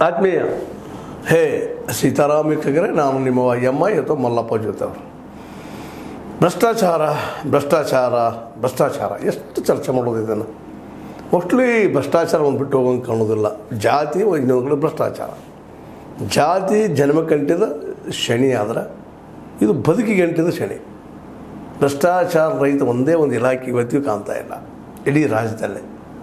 ಆತ್ಮೀಯ ಹೇ ಸೀತಾರಾಮ ಕಗರೆ ನಾನು ನಿಮ್ಮ ಎಮ್ಮ ಅಥವಾ ಮಲ್ಲಪ್ಪ ಜೊತೆವರು ಭ್ರಷ್ಟಾಚಾರ ಭ್ರಷ್ಟಾಚಾರ ಭ್ರಷ್ಟಾಚಾರ ಎಷ್ಟು ಚರ್ಚೆ ಮಾಡೋದು ಇದನ್ನು ಮೋಸ್ಟ್ಲಿ ಭ್ರಷ್ಟಾಚಾರವನ್ನು ಬಿಟ್ಟು ಹೋಗೋಂಗೆ ಕಾಣೋದಿಲ್ಲ ಜಾತಿ ಇನ್ನೊಂದು ಕಡೆ ಭ್ರಷ್ಟಾಚಾರ ಜಾತಿ ಜನ್ಮಕ್ಕಂಟಿದ ಶನಿ ಆದ್ರೆ ಇದು ಬದುಕಿಗೆ ಅಂಟಿದ ಶನಿ ಭ್ರಷ್ಟಾಚಾರ ರಹಿತ ಒಂದೇ ಒಂದು ಇಲಾಖೆ ಇವತ್ತಿಗೂ ಕಾಣ್ತಾ ಇಲ್ಲ ಇಡೀ ರಾಜ್ಯದಲ್ಲೇ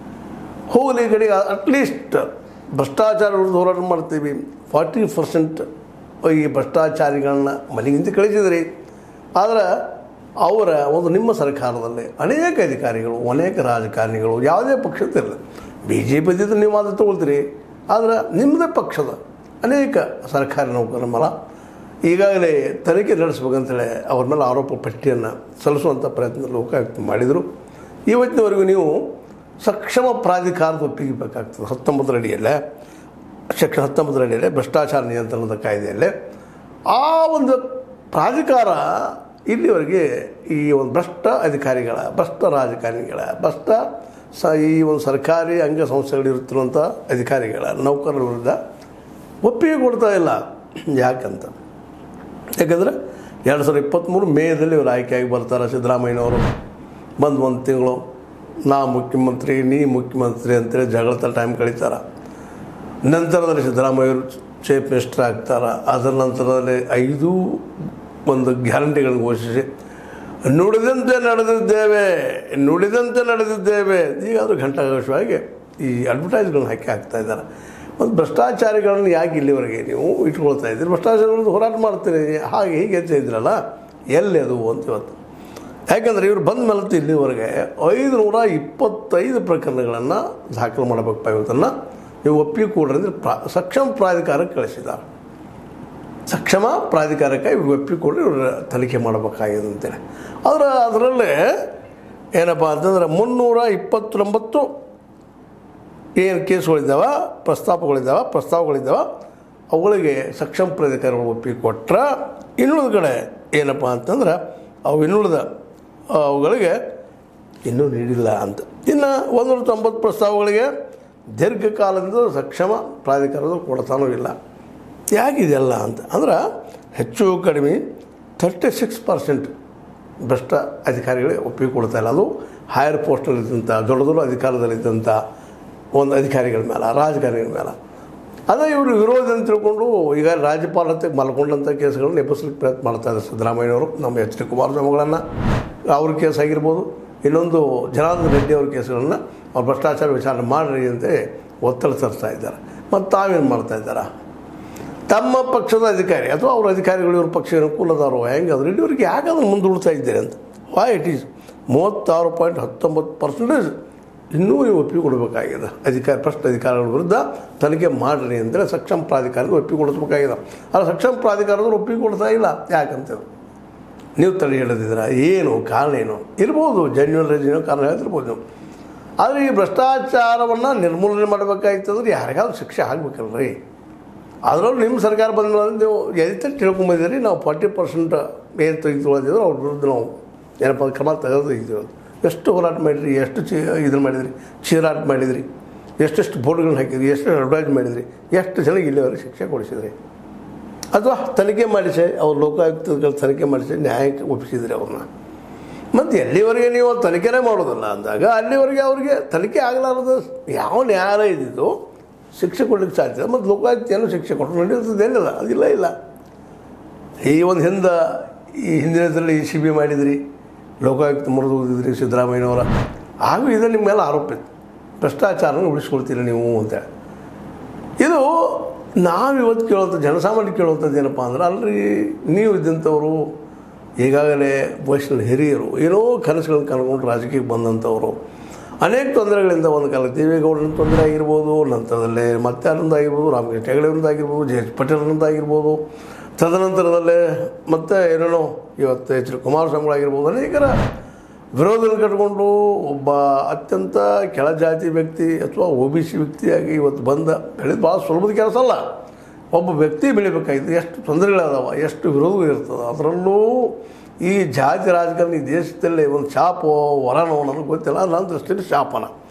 ಹೋಗಲಿ ಕಡೆ ಅಟ್ಲೀಸ್ಟ್ ಭ್ರಷ್ಟಾಚಾರ ವಿರುದ್ಧ ಹೋರಾಟ ಮಾಡ್ತೀವಿ ಫಾರ್ಟಿ ಪರ್ಸೆಂಟ್ ಈ ಭ್ರಷ್ಟಾಚಾರಿಗಳನ್ನ ಮನೆಗಿಂತ ಕಳಿಸಿದ್ರಿ ಆದರೆ ಅವರ ಒಂದು ನಿಮ್ಮ ಸರ್ಕಾರದಲ್ಲಿ ಅನೇಕ ಅಧಿಕಾರಿಗಳು ಅನೇಕ ರಾಜಕಾರಣಿಗಳು ಯಾವುದೇ ಪಕ್ಷದಿರಲಿ ಬಿ ಜೆ ಪಿ ನೀವು ಮಾತ್ರ ತೊಗೊಳ್ತೀರಿ ಆದರೆ ನಿಮ್ಮದೇ ಪಕ್ಷದ ಅನೇಕ ಸರ್ಕಾರಿ ನೌಕರರ ಮೇಲೆ ಈಗಾಗಲೇ ತನಿಖೆ ನಡೆಸ್ಬೇಕಂತೇಳಿ ಅವ್ರ ಮೇಲೆ ಆರೋಪ ಪಟ್ಟಿಯನ್ನು ಸಲ್ಲಿಸುವಂಥ ಪ್ರಯತ್ನ ಲೋಕಾಯುಕ್ತ ಮಾಡಿದರು ಇವತ್ತಿನವರೆಗೂ ನೀವು ಸಕ್ಷಮ ಪ್ರಾಧಿಕಾರದ ಒಪ್ಪಿಗೆ ಬೇಕಾಗ್ತದೆ ಹತ್ತೊಂಬತ್ತರ ಅಡಿಯಲ್ಲೇ ಸೆಕ್ಷನ್ ಹತ್ತೊಂಬತ್ತರ ಅಡಿಯಲ್ಲೇ ಭ್ರಷ್ಟಾಚಾರ ನಿಯಂತ್ರಣದ ಕಾಯ್ದೆಯಲ್ಲೇ ಆ ಒಂದು ಪ್ರಾಧಿಕಾರ ಇಲ್ಲಿವರೆಗೆ ಈ ಒಂದು ಭ್ರಷ್ಟ ಅಧಿಕಾರಿಗಳ ಭ್ರಷ್ಟ ರಾಜಕಾರಣಿಗಳ ಭ್ರಷ್ಟ ಸ ಈ ಒಂದು ಸರ್ಕಾರಿ ಅಂಗಸಂಸ್ಥೆಗಳಿರುತ್ತಿರುವಂಥ ಅಧಿಕಾರಿಗಳ ನೌಕರರ ವಿರುದ್ಧ ಒಪ್ಪಿಗೆ ಕೊಡ್ತಾ ಇಲ್ಲ ಯಾಕಂತ ಯಾಕಂದರೆ ಎರಡು ಸಾವಿರದ ಇಪ್ಪತ್ತ್ಮೂರು ಮೇದಲ್ಲಿ ಇವರು ಆಯ್ಕೆಯಾಗಿ ಬರ್ತಾರೆ ಸಿದ್ದರಾಮಯ್ಯನವರು ಬಂದು ಒಂದು ತಿಂಗಳು ನಾ ಮುಖ್ಯಮಂತ್ರಿ ನೀ ಮುಖ್ಯಮಂತ್ರಿ ಅಂತೇಳಿ ಜಗಳತ ಟೈಮ್ ಕಳೀತಾರೆ ನಂತರದಲ್ಲಿ ಸಿದ್ದರಾಮಯ್ಯವರು ಚೀಫ್ ಮಿನಿಸ್ಟರ್ ಆಗ್ತಾರೆ ಅದರ ನಂತರದಲ್ಲಿ ಐದು ಒಂದು ಗ್ಯಾರಂಟಿಗಳನ್ನು ಘೋಷಿಸಿ ನುಡಿದಂತೆ ನಡೆದಿದ್ದೇವೆ ನುಡಿದಂತೆ ನಡೆದಿದ್ದೇವೆ ಈಗ ಅದು ಘಂಟಾಘೋಷವಾಗಿ ಈ ಅಡ್ವರ್ಟೈಸ್ಗಳನ್ನ ಹಾಕಿ ಹಾಕ್ತಾ ಇದ್ದಾರೆ ಮತ್ತು ಭ್ರಷ್ಟಾಚಾರಿಗಳನ್ನು ಯಾಕೆ ಇಲ್ಲಿವರೆಗೆ ನೀವು ಇಟ್ಕೊಳ್ತಾ ಇದ್ದೀರಿ ಭ್ರಷ್ಟಾಚಾರ ವಿರುದ್ಧ ಹೋರಾಟ ಮಾಡ್ತೀರಿ ಹಾಗೆ ಹೀಗೆ ಹೆಚ್ಚು ಇದ್ರಲ್ಲ ಎಲ್ಲಿ ಅದು ಅಂತ ಇವತ್ತು ಯಾಕಂದರೆ ಇವರು ಬಂದ ಮೇಲೆ ಇಲ್ಲಿವರೆಗೆ ಐದು ನೂರ ಇಪ್ಪತ್ತೈದು ಪ್ರಕರಣಗಳನ್ನು ದಾಖಲು ಮಾಡಬೇಕಪ್ಪ ಇವತ್ತನ್ನು ನೀವು ಒಪ್ಪಿಗೆ ಕೊಡ್ರಿ ಅಂದರೆ ಪ್ರಾ ಸಕ್ಷಮ ಪ್ರಾಧಿಕಾರಕ್ಕೆ ಕಳಿಸಿದ್ದಾರೆ ಸಕ್ಷಮ ಪ್ರಾಧಿಕಾರಕ್ಕೆ ಇವ್ರಿಗೆ ಒಪ್ಪಿಗೆ ಕೊಡ್ರಿ ಇವ್ರ ತನಿಖೆ ಮಾಡಬೇಕಾಗಿದೆ ಅಂತೇಳಿ ಆದರೆ ಅದರಲ್ಲೇ ಏನಪ್ಪ ಅಂತಂದ್ರೆ ಮುನ್ನೂರ ಇಪ್ಪತ್ತೊಂಬತ್ತು ಏನು ಕೇಸ್ಗಳಿದ್ದಾವೆ ಪ್ರಸ್ತಾಪಗಳಿದ್ದಾವೆ ಪ್ರಸ್ತಾವಗಳಿದ್ದಾವೆ ಅವುಗಳಿಗೆ ಸಕ್ಷಮ ಪ್ರಾಧಿಕಾರಗಳು ಒಪ್ಪಿಗೆ ಕೊಟ್ಟರೆ ಇನ್ನುಳಿದ ಕಡೆ ಏನಪ್ಪ ಅಂತಂದ್ರೆ ಅವು ಇನ್ನುಳಿದ ಅವುಗಳಿಗೆ ಇನ್ನೂ ನೀಡಿಲ್ಲ ಅಂತ ಇನ್ನು ಒಂದೂರ ತೊಂಬತ್ತು ಪ್ರಸ್ತಾವಗಳಿಗೆ ದೀರ್ಘಕಾಲದಿಂದ ಸಕ್ಷಮ ಪ್ರಾಧಿಕಾರದ ಕೊಡ್ತಾನೂ ಇಲ್ಲ ಯಾಕಿದೆಲ್ಲ ಅಂತ ಅಂದ್ರೆ ಹೆಚ್ಚು ಕಡಿಮೆ ಥರ್ಟಿ ಸಿಕ್ಸ್ ಪರ್ಸೆಂಟ್ ಭ್ರಷ್ಟ ಅಧಿಕಾರಿಗಳಿಗೆ ಒಪ್ಪಿಗೆ ಕೊಡ್ತಾ ಇಲ್ಲ ಅದು ಹೈಯರ್ ಪೋಸ್ಟಲ್ಲಿದ್ದಂಥ ದೊಡ್ಡ ದೊಡ್ಡ ಅಧಿಕಾರದಲ್ಲಿದ್ದಂಥ ಒಂದು ಅಧಿಕಾರಿಗಳ ಮೇಲೆ ರಾಜಕಾರಣಿಗಳ ಮೇಲೆ ಅದೇ ಇವರು ವಿರೋಧ ಅಂತ ತಿಳ್ಕೊಂಡು ಈಗ ರಾಜ್ಯಪಾಲ ಹತ್ತೆ ಮಲ್ಕೊಂಡಂಥ ಕೇಸ್ಗಳನ್ನ ಎಬ್ಬಿಸ್ಲಿಕ್ಕೆ ಪ್ರಯತ್ನ ಮಾಡ್ತಾ ಇದ್ದಾರೆ ಸಿದ್ದರಾಮಯ್ಯನವರು ನಮ್ಮ ಎಚ್ ಡಿ ಕುಮಾರಸ್ವಾಮಿಗಳನ್ನು ಅವ್ರ ಕೇಸ್ ಆಗಿರ್ಬೋದು ಇನ್ನೊಂದು ಜನಾರ್ದನ ರೆಡ್ಡಿ ಅವ್ರ ಕೇಸ್ಗಳನ್ನು ಅವ್ರು ಭ್ರಷ್ಟಾಚಾರ ವಿಚಾರಣೆ ಮಾಡಿರಿ ಅಂತ ಒತ್ತಡ ತರಿಸ್ತಾ ಇದ್ದಾರೆ ಮತ್ತು ತಾವೇನು ಮಾಡ್ತಾ ಇದ್ದಾರೆ ತಮ್ಮ ಪಕ್ಷದ ಅಧಿಕಾರಿ ಅಥವಾ ಅವ್ರ ಅಧಿಕಾರಿಗಳು ಇವ್ರ ಪಕ್ಷ ಅನುಕೂಲದಾರೋ ಹೆಂಗೆ ಅದ್ರ ಇಲ್ಲಿವರೆಗೆ ಯಾಕೆ ಅದನ್ನು ಮುಂದೂಡ್ತಾ ಇದ್ದೀರಿ ಅಂತ ವೈ ಇಟ್ ಈಸ್ ಮೂವತ್ತಾರು ಪಾಯಿಂಟ್ ಹತ್ತೊಂಬತ್ತು ಪರ್ಸೆಂಟೇಜ್ ಇನ್ನೂ ನೀವು ಒಪ್ಪಿಗೆ ಕೊಡಬೇಕಾಗಿದೆ ಅಧಿಕಾರಿ ಭ್ರಷ್ಟ ಅಧಿಕಾರಿಗಳ ವಿರುದ್ಧ ತನಿಖೆ ಮಾಡಿರಿ ಅಂತೇಳಿ ಸಕ್ಷಮ ಪ್ರಾಧಿಕಾರಕ್ಕೆ ಒಪ್ಪಿಗೆ ಕೊಡಿಸ್ಬೇಕಾಗಿದೆ ಆದರೆ ಸಕ್ಷಮ ಪ್ರಾಧಿಕಾರದವ್ರು ಒಪ್ಪಿಗೆ ಕೊಡ್ತಾ ಇಲ್ಲ ಯಾಕಂತ ನೀವು ತಡೆ ಹೇಳಿದ್ದೀರ ಏನು ಕಾರಣ ಏನು ಇರ್ಬೋದು ಜೆನ್ಯೂನ್ ರೀಸನ್ ಕಾರಣ ಹೇಳ್ತಿರ್ಬೋದು ನೀವು ಆದರೆ ಈ ಭ್ರಷ್ಟಾಚಾರವನ್ನು ನಿರ್ಮೂಲನೆ ಮಾಡಬೇಕಾಯ್ತಂದ್ರೆ ಯಾರಿಗಾದ್ರೂ ಶಿಕ್ಷೆ ಆಗಬೇಕಲ್ರಿ ಅದರಲ್ಲೂ ನಿಮ್ಮ ಸರ್ಕಾರ ಬಂದ ಮೇಲೆ ನೀವು ಎದಕ್ಕೆ ತಿಳ್ಕೊಂಬಂದಿರಿ ನಾವು ಫಾರ್ಟಿ ಪರ್ಸೆಂಟ್ ಏನು ತೆಗೆದುಕೊಳ್ಳೋದಿದ್ರು ಅವ್ರ ವಿರುದ್ಧ ನಾವು ಏನಪ್ಪ ಕ್ರಮ ತೆಗೆದು ಅಂತ ಎಷ್ಟು ಹೋರಾಟ ಮಾಡಿದ್ರಿ ಎಷ್ಟು ಚಿ ಇದನ್ನು ಮಾಡಿದ್ರಿ ಚೀರಾಟ ಮಾಡಿದ್ರಿ ಎಷ್ಟೆಷ್ಟು ಬೋರ್ಡ್ಗಳನ್ನ ಹಾಕಿದ್ರಿ ಎಷ್ಟು ಅಡ್ವೈಸ್ ಮಾಡಿದ್ರಿ ಎಷ್ಟು ಜನಕ್ಕೆ ಇಲ್ಲಿವರೆಗೆ ಶಿಕ್ಷೆ ಕೊಡಿಸಿದ್ರಿ ಅಥವಾ ತನಿಖೆ ಮಾಡಿಸಿ ಅವ್ರು ಲೋಕಾಯುಕ್ತಗಳು ತನಿಖೆ ಮಾಡಿಸಿ ನ್ಯಾಯಕ್ಕೆ ಒಪ್ಪಿಸಿದ್ರಿ ಅವ್ರನ್ನ ಮತ್ತು ಎಲ್ಲಿವರೆಗೆ ನೀವು ತನಿಖೆನೇ ಮಾಡೋದಿಲ್ಲ ಅಂದಾಗ ಅಲ್ಲಿವರೆಗೆ ಅವ್ರಿಗೆ ತನಿಖೆ ಆಗಲಾರದು ಯಾವ ನ್ಯಾಯಾಲಯ ಇದ್ದಿದ್ದು ಶಿಕ್ಷೆ ಕೊಡಲಿಕ್ಕೆ ಸಾಧ್ಯ ಮತ್ತು ಲೋಕಾಯುಕ್ತ ಏನು ಶಿಕ್ಷೆ ಕೊಟ್ಟರು ನಡೆಯುತ್ತದೆ ಏನಿಲ್ಲ ಅದಿಲ್ಲ ಇಲ್ಲ ಈ ಒಂದು ಹಿಂದೆ ಈ ಹಿಂದಿನದಲ್ಲಿ ಸಿ ಬಿ ಮಾಡಿದ್ರಿ ಲೋಕಾಯುಕ್ತ ಮುರಿದು ಹೋಗಿದ್ರಿ ಸಿದ್ದರಾಮಯ್ಯನವರ ಹಾಗೂ ಇದು ನಿಮ್ಮ ಮೇಲೆ ಆರೋಪ ಇತ್ತು ಭ್ರಷ್ಟಾಚಾರನ ಉಳಿಸ್ಕೊಳ್ತೀರಿ ನೀವು ಅಂತೇಳಿ ಇದು ನಾವು ಇವತ್ತು ಕೇಳುವಂಥ ಜನಸಾಮಾನ್ಯ ಕೇಳುವಂಥದ್ದು ಏನಪ್ಪ ಅಂದ್ರೆ ಅಲ್ರಿ ನೀವು ಇದ್ದಂಥವರು ಈಗಾಗಲೇ ವಯಸ್ಸಿನ ಹಿರಿಯರು ಏನೋ ಕನಸುಗಳನ್ನು ಕನ್ಕೊಂಡು ರಾಜಕೀಯಕ್ಕೆ ಬಂದಂಥವರು ಅನೇಕ ತೊಂದರೆಗಳಿಂದ ಒಂದು ಕಾಲ ದೇವೇಗೌಡನ ತೊಂದರೆ ಆಗಿರ್ಬೋದು ನಂತರದಲ್ಲೇ ಮತ್ತೆ ಅಲ್ಲಿಂದ ಆಗಿರ್ಬೋದು ರಾಮಕೃಷ್ಣ ಹೆಗಡೆಯವರಿಂದ ಆಗಿರ್ಬೋದು ಜೆ ಎಚ್ ಪಟೇಲ್ರಿಂದ ಆಗಿರ್ಬೋದು ತದನಂತರದಲ್ಲೇ ಮತ್ತೆ ಏನೇನೋ ಇವತ್ತು ಎಚ್ ಡಿ ಕುಮಾರಸ್ವಾಮಿಗಳಾಗಿರ್ಬೋದು ಅನೇಕರ ವಿರೋಧನ ಕಟ್ಕೊಂಡು ಒಬ್ಬ ಅತ್ಯಂತ ಕೆಳಜಾತಿ ವ್ಯಕ್ತಿ ಅಥವಾ ಒ ಬಿ ಸಿ ವ್ಯಕ್ತಿಯಾಗಿ ಇವತ್ತು ಬಂದ ಬೆಳೆದು ಭಾಳ ಸುಲಭದ ಕೆಲಸ ಅಲ್ಲ ಒಬ್ಬ ವ್ಯಕ್ತಿ ಬೆಳಿಬೇಕಾಗಿತ್ತು ಎಷ್ಟು ತೊಂದರೆಗಳದಾವ ಎಷ್ಟು ವಿರೋಧಗಳು ಇರ್ತದೆ ಅದರಲ್ಲೂ ಈ ಜಾತಿ ರಾಜಕಾರಣ ಈ ದೇಶದಲ್ಲಿ ಒಂದು ಶಾಪೋ ವರನೋ ನನಗೆ ಗೊತ್ತಿಲ್ಲ ನನ್ನ ದೃಷ್ಟಿಯಲ್ಲಿ ಶಾಪನ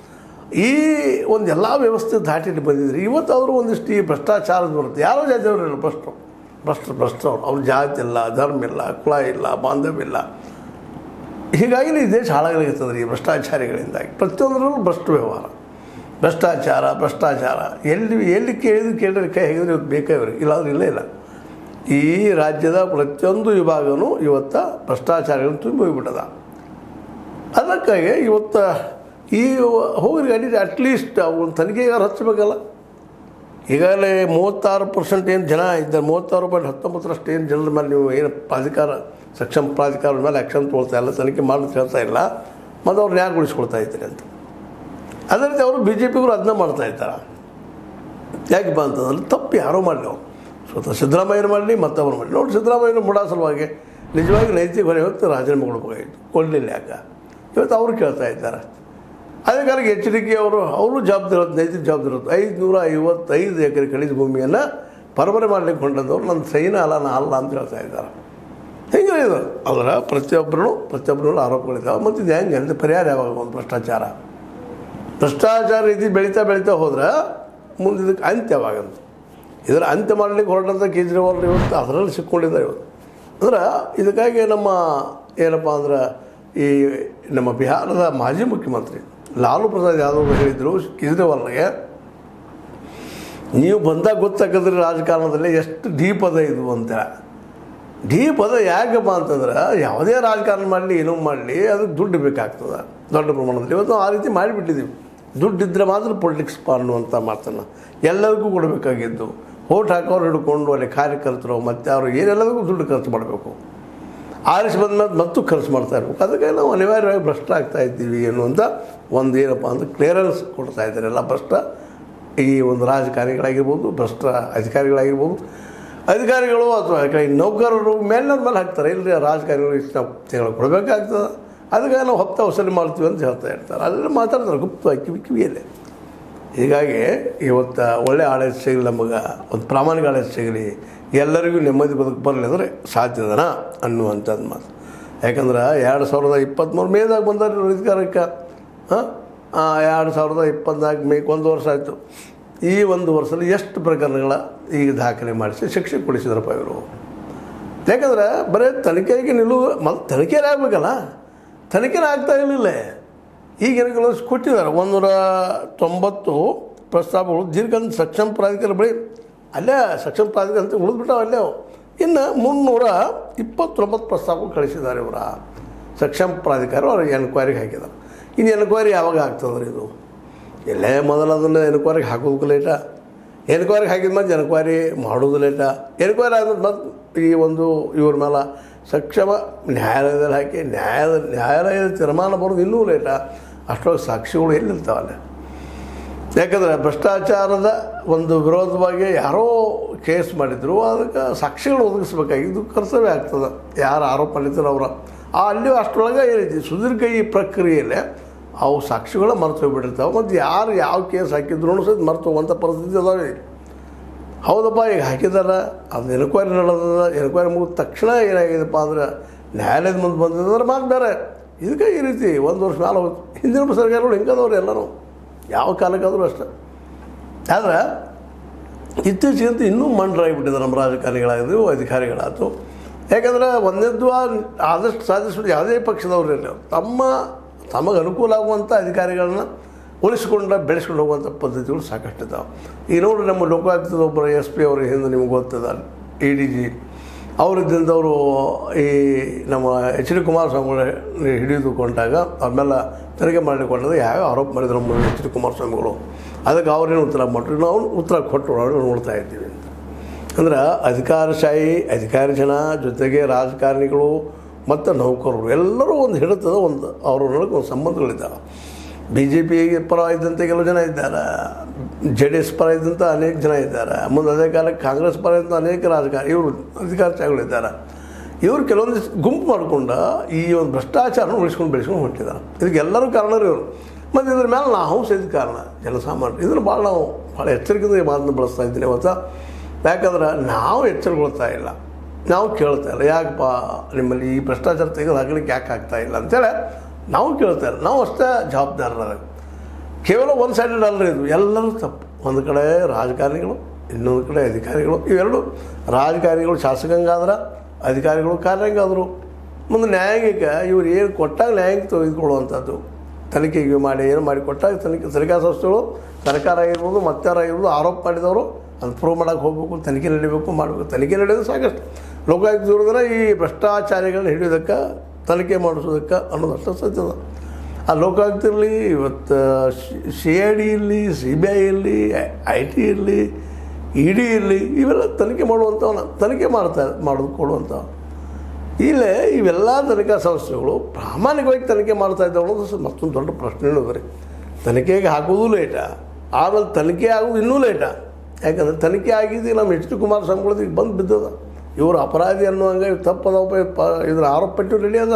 ಈ ಒಂದು ಎಲ್ಲ ವ್ಯವಸ್ಥೆ ದಾಟಿಟ್ಟು ಬಂದಿದ್ರು ಇವತ್ತು ಅವರು ಒಂದಿಷ್ಟು ಈ ಭ್ರಷ್ಟಾಚಾರದ ಬರುತ್ತೆ ಯಾರೋ ಜಾತಿಯವರು ಭ್ರಷ್ಟರು ಭ್ರಷ್ಟರು ಭ್ರಷ್ಟರು ಅವ್ರ ಜಾತಿ ಇಲ್ಲ ಧರ್ಮ ಇಲ್ಲ ಕುಲ ಇಲ್ಲ ಬಾಂಧವ್ಯ ಇಲ್ಲ ಹೀಗಾಗಿ ಈ ದೇಶ ಹಾಳಾಗಲಿರ್ತದೆ ಈ ಭ್ರಷ್ಟಾಚಾರಿಗಳಿಂದಾಗಿ ಪ್ರತಿಯೊಂದರಲ್ಲೂ ಭ್ರಷ್ಟ ವ್ಯವಹಾರ ಭ್ರಷ್ಟಾಚಾರ ಭ್ರಷ್ಟಾಚಾರ ಎಲ್ಲಿ ಎಲ್ಲಿ ಕೇಳಿದ್ರು ಕೇಳಿದ್ರೆ ಕೈ ಹೇಗಿದ್ರೆ ಇವತ್ತು ಬೇಕೇ ಇವ್ರಿಗೆ ಇಲ್ಲಾಂದ್ರೆ ಇಲ್ಲೇ ಇಲ್ಲ ಈ ರಾಜ್ಯದ ಪ್ರತಿಯೊಂದು ವಿಭಾಗನೂ ಇವತ್ತು ಭ್ರಷ್ಟಾಚಾರಗಳನ್ನು ತುಂಬಿ ಹೋಗ್ಬಿಟ್ಟದ ಅದಕ್ಕಾಗಿ ಇವತ್ತು ಈ ಹೋಗಿ ಗಾಡಿ ಅಟ್ಲೀಸ್ಟ್ ಒಂದು ತನಿಖೆಗಾರ ಹಚ್ಚಬೇಕಲ್ಲ ಈಗಾಗಲೇ ಮೂವತ್ತಾರು ಪರ್ಸೆಂಟ್ ಏನು ಜನ ಇದ್ದಾರೆ ಮೂವತ್ತಾರು ಪಾಯಿಂಟ್ ಹತ್ತೊಂಬತ್ತರಷ್ಟು ಏನು ಜನರ ಮೇಲೆ ನೀವು ಏನು ಪ್ರಾಧಿಕಾರ ಸಕ್ಷಮ ಪ್ರಾಧಿಕಾರದ ಮೇಲೆ ಆ್ಯಕ್ಷನ್ ತೊಗೊಳ್ತಾ ಇಲ್ಲ ತನಿಖೆ ಮಾಡೋದು ಹೇಳ್ತಾ ಇಲ್ಲ ಮತ್ತು ಅವ್ರು ನ್ಯಾಯಗೊಳಿಸ್ಕೊಳ್ತಾ ಇದ್ದೀರಿ ಅಂತ ಅದೇ ರೀತಿ ಅವರು ಬಿ ಜೆ ಪಿಗರು ಅದನ್ನ ಮಾಡ್ತಾ ಇದ್ದಾರೆ ಯಾಕಪ್ಪ ಅಂತಂದ್ರೆ ತಪ್ಪು ಯಾರೋ ಮಾಡಲಿ ಅವ್ರು ಸ್ವತಃ ಸಿದ್ದರಾಮಯ್ಯರು ಮಾಡಲಿ ಮತ್ತೊಬ್ಬರು ಮಾಡಲಿ ನೋಡಿ ಸಿದ್ದರಾಮಯ್ಯನ ಮುಡಾ ಸಲುವಾಗಿ ನಿಜವಾಗಿ ನೈತಿಕ ಹೊರೆ ಹೊತ್ತು ರಾಜೀನಾಮೆ ಕೊಡಬೇಕಾಗಿತ್ತು ಕೊಡಲಿಲ್ಲ ಯಾಕೆ ಇವತ್ತು ಅವರು ಕೇಳ್ತಾ ಇದ್ದಾರೆ ಅದೇ ಕಾರಣಕ್ಕೆ ಎಚ್ಚರಿಕೆ ಅವರು ಅವರು ಜವಾಬ್ದಾರಿ ಇರುತ್ತೆ ನೈತಿಕ ಜವಾಬ್ದಾರಿ ಇರುತ್ತೆ ಐದುನೂರ ಐವತ್ತೈದು ಎಕರೆ ಕಳಿದ ಭೂಮಿಯನ್ನು ಪರಬರೆ ಮಾಡಲಿಕ್ಕೆ ಹೊಂಟದವ್ರು ನನ್ನ ಸೈನ ಅಲ್ಲ ನಾ ಅಲ್ಲ ಅಂತ ಹೇಳ್ತಾ ಇದ್ದಾರೆ ಹಿಂಗೆ ಇದು ಅದರ ಪ್ರತಿಯೊಬ್ಬರು ಪ್ರತಿಯೊಬ್ಬರು ಆರೋಪಗಳಿದ್ದಾವೆ ಮತ್ತು ಇದು ಹೆಂಗೆ ಅಂದರೆ ಪರಿಹಾರ ಯಾವಾಗ ಒಂದು ಭ್ರಷ್ಟಾಚಾರ ಭ್ರಷ್ಟಾಚಾರ ರೀತಿ ಬೆಳೀತಾ ಬೆಳೀತಾ ಹೋದ್ರೆ ಮುಂದೆ ಇದಕ್ಕೆ ಅಂತ್ಯ ಯಾವಾಗಂತ ಇದರ ಅಂತ್ಯ ಮಾಡಲಿಕ್ಕೆ ಹೊರಟಂಥ ಕೇಜ್ರಿವಾಲ್ ಇವತ್ತು ಅದರಲ್ಲಿ ಸಿಕ್ಕೊಂಡಿದ್ದಾರೆ ಇವತ್ತು ಅಂದ್ರೆ ಇದಕ್ಕಾಗಿ ನಮ್ಮ ಏನಪ್ಪ ಅಂದ್ರೆ ಈ ನಮ್ಮ ಬಿಹಾರದ ಮಾಜಿ ಮುಖ್ಯಮಂತ್ರಿ ಲಾಲು ಪ್ರಸಾದ್ ಯಾದವ್ ಹೇಳಿದರು ಕೇಜ್ರಿವಾಲ್ಗೆ ನೀವು ಬಂದಾಗ ಗೊತ್ತಾಗದ್ರಿ ರಾಜಕಾರಣದಲ್ಲಿ ಎಷ್ಟು ಡೀಪ್ ಅದ ಇದು ಅಂತ ಡೀಪ್ ಅದ ಯಾಕಪ್ಪ ಅಂತಂದ್ರೆ ಯಾವುದೇ ರಾಜಕಾರಣ ಮಾಡಲಿ ಏನೋ ಮಾಡಲಿ ಅದಕ್ಕೆ ದುಡ್ಡು ಬೇಕಾಗ್ತದೆ ದೊಡ್ಡ ಪ್ರಮಾಣದಲ್ಲಿ ಇವತ್ತು ನಾವು ಆ ರೀತಿ ಮಾಡಿಬಿಟ್ಟಿದ್ದೀವಿ ದುಡ್ಡಿದ್ರೆ ಮಾತ್ರ ಪೊಲಿಟಿಕ್ಸ್ ಅನ್ನುವಂಥ ಮಾತನ್ನು ಎಲ್ಲರಿಗೂ ಕೊಡಬೇಕಾಗಿದ್ದು ಓಟ್ ಹಾಕೋರು ಹಿಡ್ಕೊಂಡು ಅಲ್ಲಿ ಕಾರ್ಯಕರ್ತರು ಮತ್ತು ಅವರು ಏನೆಲ್ಲದಕ್ಕೂ ದುಡ್ಡು ಖರ್ಚು ಮಾಡಬೇಕು ಆರಿಸಿ ಬಂದ್ಮೇಲೆ ಮತ್ತು ಖರ್ಚು ಮಾಡ್ತಾ ಇರ್ಬೇಕು ಅದಕ್ಕೆ ನಾವು ಅನಿವಾರ್ಯವಾಗಿ ಭ್ರಷ್ಟ ಆಗ್ತಾ ಇದ್ದೀವಿ ಅನ್ನುವಂಥ ಒಂದು ಏನಪ್ಪ ಅಂದ್ರೆ ಕ್ಲಿಯರೆನ್ಸ್ ಕೊಡ್ತಾ ಇದ್ದಾರೆ ಎಲ್ಲ ಭ್ರಷ್ಟ ಈ ಒಂದು ರಾಜಕಾರಣಿಗಳಾಗಿರ್ಬೋದು ಭ್ರಷ್ಟ ಅಧಿಕಾರಿಗಳಾಗಿರ್ಬೋದು ಅಧಿಕಾರಿಗಳು ಅಥವಾ ಈ ನೌಕರರು ಮೇಲಿನವ್ರ ಮೇಲೆ ಹಾಕ್ತಾರೆ ಇಲ್ಲರಿ ರಾಜಕಾರಣಿಗಳು ಇಷ್ಟು ನಾವು ತಿಂಗಳು ಕೊಡಬೇಕಾಗ್ತದೆ ಅದಕ್ಕೆ ನಾವು ಹಪ್ತ ವಸೂಲಿ ಮಾಡ್ತೀವಿ ಅಂತ ಹೇಳ್ತಾ ಇರ್ತಾರೆ ಅಲ್ಲೆಲ್ಲ ಮಾತಾಡ್ತಾರೆ ಗುಪ್ತವಾಗಿ ಕಿವಿ ಕಿವಿಯಲ್ಲೇ ಹೀಗಾಗಿ ಇವತ್ತು ಒಳ್ಳೆ ಆಡಳಿತ ಸಿಗಲಿ ನಮಗೆ ಒಂದು ಪ್ರಾಮಾಣಿಕ ಆಡಳಿತ ಸಿಗಲಿ ಎಲ್ಲರಿಗೂ ನೆಮ್ಮದಿ ಬದುಕು ಬರಲಿ ಅಂದರೆ ಸಾಧ್ಯದನ ಅನ್ನುವಂಥದ್ದು ಮಾತು ಯಾಕಂದ್ರೆ ಎರಡು ಸಾವಿರದ ಇಪ್ಪತ್ತ್ಮೂರು ಮೇದಾಗ ಬಂದಾರೆ ಇವ್ರು ಅಧಿಕಾರಕ್ಕೆ ಹಾಂ ಎರಡು ಸಾವಿರದ ಇಪ್ಪತ್ನಾಲ್ಕು ಮೇಗೆ ಒಂದು ವರ್ಷ ಆಯಿತು ಈ ಒಂದು ವರ್ಷದಲ್ಲಿ ಎಷ್ಟು ಪ್ರಕರಣಗಳ ಈಗ ದಾಖಲೆ ಮಾಡಿಸಿ ಶಿಕ್ಷೆ ಕೊಡಿಸಿದ್ರಪ್ಪ ಇವರು ಯಾಕಂದ್ರೆ ಬರೀ ತನಿಖೆಗೆ ನಿಲ್ಲುವ ಮತ್ತು ತನಿಖೆ ಆಗಬೇಕಲ್ಲ ತನಿಖೆನೇ ಆಗ್ತಾ ಇರಲಿಲ್ಲ ಈಗ ಕೆಲವು ಕೊಟ್ಟಿದ್ದಾರೆ ಒಂದೂರ ತೊಂಬತ್ತು ಪ್ರಸ್ತಾಪಗಳು ದೀರ್ಘ ಸಕ್ಷಮ ಪ್ರಾಧಿಕಾರ ಬಳಿ ಅಲ್ಲೇ ಸಕ್ಷಮ ಪ್ರಾಧಿಕಾರ ಅಂತ ಉಳಿದ್ಬಿಟ್ಟಾವ ಅಲ್ಲೇ ಅವು ಇನ್ನು ಮುನ್ನೂರ ಇಪ್ಪತ್ತೊಂಬತ್ತು ಪ್ರಸ್ತಾಪಗಳು ಕಳಿಸಿದ್ದಾರೆ ಇವರ ಸಕ್ಷಮ ಪ್ರಾಧಿಕಾರ ಅವ್ರು ಎನ್ಕ್ವೈರಿಗೆ ಹಾಕಿದ್ದಾರೆ ಇನ್ನು ಎನ್ಕ್ವೈರಿ ಯಾವಾಗ ಆಗ್ತದ್ರಿ ಇದು ಎಲ್ಲೇ ಮೊದಲು ಅದನ್ನು ಎನ್ಕ್ವೈರಿಗೆ ಹಾಕೋದಕ್ಕೆ ಲೇಟ ಎನ್ಕ್ವೈರಿಗೆ ಹಾಕಿದ ಮತ್ತೆ ಎನ್ಕ್ವೈರಿ ಮಾಡೋದು ಲೇಟ ಎನ್ಕ್ವೈರಿ ಆದ್ಮೇಲೆ ಮತ್ತೆ ಈ ಒಂದು ಇವ್ರ ಮೇಲೆ ಸಕ್ಷಮ ನ್ಯಾಯಾಲಯದಲ್ಲಿ ಹಾಕಿ ನ್ಯಾಯದ ನ್ಯಾಯಾಲಯದ ತೀರ್ಮಾನ ಬರೋದು ಇನ್ನೂ ಲೇಟ ಅಷ್ಟೊಂದು ಸಾಕ್ಷಿಗಳು ಎಲ್ಲಿರ್ತಾವಲ್ಲ ಯಾಕಂದರೆ ಭ್ರಷ್ಟಾಚಾರದ ಒಂದು ವಿರೋಧವಾಗಿ ಯಾರೋ ಕೇಸ್ ಮಾಡಿದ್ರು ಅದಕ್ಕೆ ಸಾಕ್ಷಿಗಳು ಒದಗಿಸ್ಬೇಕಾಗಿದ್ದು ಕರ್ತವ್ಯ ಆಗ್ತದೆ ಯಾರು ಆರೋಪ ಮಾಡಿದ್ರು ಅವರ ಆ ಅಲ್ಲಿ ಅಷ್ಟರೊಳಗೆ ಏನೈತಿ ಸುದೀರ್ಘ ಈ ಪ್ರಕ್ರಿಯೆಯಲ್ಲೇ ಅವು ಸಾಕ್ಷಿಗಳ ಮರೆತು ಹೋಗ್ಬಿಟ್ಟಿರ್ತಾವೆ ಮತ್ತು ಯಾರು ಯಾವ ಕೇಸ್ ಹಾಕಿದ್ರು ಸಹಿತ ಮರೆತು ಹೋಗುವಂಥ ಪರಿಸ್ಥಿತಿ ಅದಾವೆ ಹೌದಪ್ಪ ಈಗ ಹಾಕಿದಾರ ಅದು ಎನ್ಕ್ವೈರಿ ನಡೆದ ಎನ್ಕ್ವೈರಿ ಮುಗಿದ ತಕ್ಷಣ ಏನಾಗಿದೆಪ್ಪ ಅಂದ್ರೆ ನ್ಯಾಯಾಲಯದ ಮುಂದೆ ಬಂದಿದ್ರೆ ಮಾತು ಬೇರೆ ಇದಕ್ಕೆ ಈ ರೀತಿ ಒಂದು ವರ್ಷ ಮೇಲೆ ಹೋಗುತ್ತೆ ಹಿಂದಿನ ಸರ್ಕಾರಗಳು ಹಿಂಗದವ್ರು ಎಲ್ಲರೂ ಯಾವ ಕಾಲಕ್ಕಾದರೂ ಅಷ್ಟೆ ಆದರೆ ಇತ್ತೀಚೆಗಂತೂ ಇನ್ನೂ ಮಂಡ್ರಾಗಿಬಿಟ್ಟಿದ್ದಾರೆ ನಮ್ಮ ರಾಜಕಾರಣಿಗಳಾಗಿದ್ದು ಅಧಿಕಾರಿಗಳಾಯ್ತು ಯಾಕಂದರೆ ಒಂದನೇದ್ದು ಆದಷ್ಟು ಸಾಧಿಸೋದು ಯಾವುದೇ ಪಕ್ಷದವ್ರು ಇರಲಿ ಅವ್ರು ತಮ್ಮ ತಮಗೆ ಅನುಕೂಲ ಆಗುವಂಥ ಅಧಿಕಾರಿಗಳನ್ನ ಉಳಿಸ್ಕೊಂಡು ಬೆಳೆಸ್ಕೊಂಡು ಹೋಗುವಂಥ ಪದ್ಧತಿಗಳು ಸಾಕಷ್ಟು ಇದ್ದಾವೆ ಈಗ ನೋಡ್ರಿ ನಮ್ಮ ಲೋಕಾಯುಕ್ತದ ಒಬ್ಬರು ಎಸ್ ಪಿ ಅವರು ಹಿಂದೆ ನಿಮ್ಗೆ ಗೊತ್ತದ ಇ ಡಿ ಜಿ ಅವರಿದ್ದಂಥವರು ಈ ನಮ್ಮ ಎಚ್ ಡಿ ಕುಮಾರಸ್ವಾಮಿಗಳು ಹಿಡಿದುಕೊಂಡಾಗ ಅವ್ರ ಮೇಲೆ ತನಿಖೆ ಮಾಡಿಕೊಂಡಾಗ ಯಾವ ಆರೋಪ ಮಾಡಿದ್ರು ನಮ್ಮ ಎಚ್ ಡಿ ಕುಮಾರಸ್ವಾಮಿಗಳು ಅದಕ್ಕೆ ಅವ್ರೇನು ಉತ್ತರ ಮಾಡಿದ್ರು ನಾವು ಉತ್ತರ ಕೊಟ್ಟು ಅವ್ರನ್ನ ನೋಡ್ತಾ ಇದ್ದೀವಿ ಅಂತ ಅಂದ್ರೆ ಅಧಿಕಾರಶಾಹಿ ಅಧಿಕಾರಿ ಜನ ಜೊತೆಗೆ ರಾಜಕಾರಣಿಗಳು ಮತ್ತು ನೌಕರರು ಎಲ್ಲರೂ ಒಂದು ಹಿಡಿತದ ಒಂದು ಅವ್ರ ನಡುವೆ ಒಂದು ಸಂಬಂಧಗಳಿದ್ದಾವೆ ಬಿ ಜೆ ಪಿ ಪರ ಇದ್ದಂಥ ಕೆಲವು ಜನ ಇದ್ದಾರೆ ಜೆ ಡಿ ಎಸ್ ಪರ ಇದ್ದಂಥ ಅನೇಕ ಜನ ಇದ್ದಾರೆ ಮುಂದೆ ಅದೇ ಕಾಲಕ್ಕೆ ಕಾಂಗ್ರೆಸ್ ಪರ ಇದ್ದಂಥ ಅನೇಕ ರಾಜಕಾರಣಿ ಇವರು ಅಧಿಕಾರಶಾಹಿಗಳಿದ್ದಾರೆ ಇವರು ಕೆಲವೊಂದು ಗುಂಪು ಮಾಡಿಕೊಂಡು ಈ ಒಂದು ಭ್ರಷ್ಟಾಚಾರನ ಉಳಿಸ್ಕೊಂಡು ಬೆಳೆಸ್ಕೊಂಡು ಹೊಂಟಿದ್ದಾರೆ ಇದಕ್ಕೆ ಎಲ್ಲರೂ ಕಾರಣರು ಇವರು ಮತ್ತು ಇದ್ರ ಮೇಲೆ ನಾವು ಸಹಿತ ಕಾರಣ ಜನಸಾಮಾನ್ಯ ಇದನ್ನು ಭಾಳ ನಾವು ಭಾಳ ಎಚ್ಚರಿಕೆಯಿಂದ ಈ ಮಾತನ್ನು ಬಳಸ್ತಾ ಇದ್ದೀನಿ ಇವತ್ತು ಯಾಕಂದ್ರೆ ನಾವು ಎಚ್ಚರಗೊಳ್ತಾ ಇಲ್ಲ ನಾವು ಕೇಳ್ತಾ ಇಲ್ಲ ಯಾಕಪ್ಪ ನಿಮ್ಮಲ್ಲಿ ಈ ಭ್ರಷ್ಟಾಚಾರ ತೆಗೆದು ಹಾಕ್ಲಿಕ್ಕೆ ಯಾಕೆ ಆಗ್ತಾ ಇಲ್ಲ ಅಂತೇಳಿ ನಾವು ಕೇಳ್ತಾ ಇಲ್ಲ ನಾವು ಅಷ್ಟೇ ಜವಾಬ್ದಾರರಾಗ ಕೇವಲ ಒನ್ ಸೈಡೆಡ್ ಅಲ್ಲರಿ ಇದು ಎಲ್ಲರೂ ತಪ್ಪು ಒಂದು ಕಡೆ ರಾಜಕಾರಣಿಗಳು ಇನ್ನೊಂದು ಕಡೆ ಅಧಿಕಾರಿಗಳು ಇವೆರಡು ರಾಜಕಾರಣಿಗಳು ಶಾಸಕಾಂಗಾದ್ರೆ ಅಧಿಕಾರಿಗಳು ಕಾರ್ಯಾಂಗಾದರು ಮುಂದೆ ನ್ಯಾಯಾಂಗಿಕ ಇವ್ರು ಏನು ಕೊಟ್ಟಾಗ ನ್ಯಾಯಾಂಗ ತೆಗೆದುಕೊಳ್ಳುವಂಥದ್ದು ತನಿಖೆಗೆ ಮಾಡಿ ಏನು ಮಾಡಿ ಕೊಟ್ಟಾಗ ತನಿಖೆ ತನಿಖಾ ಸಂಸ್ಥೆಗಳು ಸರ್ಕಾರ ಆಗಿರ್ಬೋದು ಮತ್ತಾರ ಆಗಿರ್ಬೋದು ಆರೋಪ ಮಾಡಿದವರು ಅದು ಪ್ರೂವ್ ಮಾಡೋಕೆ ಹೋಗಬೇಕು ತನಿಖೆ ನಡೀಬೇಕು ಮಾಡಬೇಕು ತನಿಖೆ ನಡೆಯೋದು ಸಾಕಷ್ಟು ಲೋಕಾಯುಕ್ತ ದೂರದ್ರೆ ಈ ಭ್ರಷ್ಟಾಚಾರಿಗಳನ್ನ ಹಿಡಿಯೋದಕ್ಕೆ ತನಿಖೆ ಮಾಡಿಸೋದಕ್ಕೆ ಅನ್ನೋದಷ್ಟು ಸತ್ಯದ ಆ ಲೋಕಾಯುಕ್ತ ಇರಲಿ ಇವತ್ತು ಸಿ ಐ ಡಿ ಇರಲಿ ಸಿ ಬಿ ಐ ಇರಲಿ ಐ ಟಿ ಇರಲಿ ಇ ಡಿ ಇರಲಿ ಇವೆಲ್ಲ ತನಿಖೆ ಮಾಡುವಂಥವನ್ನ ತನಿಖೆ ಮಾಡ್ತಾ ಮಾಡೋದು ಕೊಡುವಂಥ ಇಲ್ಲೇ ಇವೆಲ್ಲ ತನಿಖಾ ಸಂಸ್ಥೆಗಳು ಪ್ರಾಮಾಣಿಕವಾಗಿ ತನಿಖೆ ಮಾಡ್ತಾ ಇದ್ದಾವೆ ಅನ್ನೋದು ಸ- ಮತ್ತೊಂದು ದೊಡ್ಡ ಪ್ರಶ್ನೆ ಇದೆ ತನಿಖೆಗೆ ಹಾಕೋದು ಲೇಟ ಆಮೇಲೆ ತನಿಖೆ ಆಗೋದು ಇನ್ನೂ ಲೇಟ ಯಾಕಂದ್ರೆ ತನಿಖೆ ಆಗಿದ್ದು ನಮ್ಮ ಎಚ್ ಡಿ ಕುಮಾರಸ್ವಾಮಿಗಳದ್ದು ಬಂದು ಬಿದ್ದದ ಇವರು ಅಪರಾಧಿ ಅನ್ನುವಂಗೆ ಇವ್ರು ತಪ್ಪದ ಪ ಇದ್ರ ಆರೋಪ ಪಟ್ಟು ರೆಡಿ ಅದ